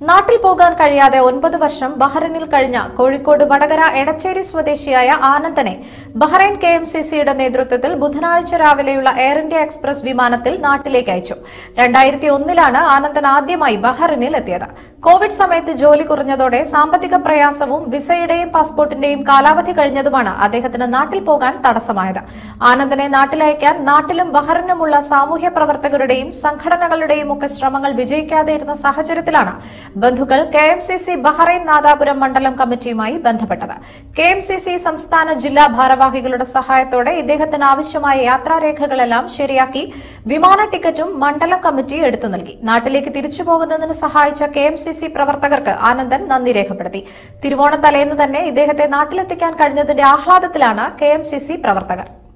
നാട്ടിൽ പോകാൻ കഴിയാതെ ഒൻപത് വർഷം ബഹ്റൈനിൽ കഴിഞ്ഞ കോഴിക്കോട് വടകര എടച്ചേരി സ്വദേശിയായ ആനന്ദനെ ബഹ്റൈൻ കെ എം സി സിയുടെ നേതൃത്വത്തിൽ ബുധനാഴ്ച രാവിലെയുള്ള എയർ ഇന്ത്യ എക്സ്പ്രസ് വിമാനത്തിൽ നാട്ടിലേക്ക് അയച്ചു രണ്ടായിരത്തി ഒന്നിലാണ് ആനന്ദൻ ആദ്യമായി ബഹ്റൈനിൽ എത്തിയത് കോവിഡ് സമയത്ത് ജോലി കുറഞ്ഞതോടെ സാമ്പത്തിക പ്രയാസവും വിസയുടെയും പാസ്പോർട്ടിന്റെയും കാലാവധി കഴിഞ്ഞതുമാണ് അദ്ദേഹത്തിന് നാട്ടിൽ പോകാൻ തടസ്സമായത് ആനന്ദനെ നാട്ടിലയക്കാൻ നാട്ടിലും ബഹ്റിനുമുള്ള സാമൂഹ്യ പ്രവർത്തകരുടെയും സംഘടനകളുടെയും ഒക്കെ ശ്രമങ്ങൾ വിജയിക്കാതെ ഇരുന്ന സാഹചര്യത്തിലാണ് ബന്ധുക്കൾ K M C C Bahrain Nadapuram മണ്ഡലം കമ്മിറ്റിയുമായി ബന്ധപ്പെട്ടത് കെ എം സി സി സംസ്ഥാന ജില്ലാ ഭാരവാഹികളുടെ സഹായത്തോടെ ഇദ്ദേഹത്തിന് ആവശ്യമായ യാത്രാരേഖകളെല്ലാം ശരിയാക്കി വിമാന ടിക്കറ്റും മണ്ഡലം കമ്മിറ്റി എടുത്തു നൽകി നാട്ടിലേക്ക് തിരിച്ചു പോകുന്നതിന് സഹായിച്ച കെ എം സി സി പ്രവർത്തകർക്ക് ആനന്ദൻ നന്ദി രേഖപ്പെടുത്തി തിരുവോണ തലേന്ന് തന്നെ ഇദ്ദേഹത്തെ നാട്ടിലെത്തിക്കാൻ കഴിഞ്ഞതിന്റെ ആഹ്ലാദത്തിലാണ് കെ എം സി സി പ്രവർത്തകർ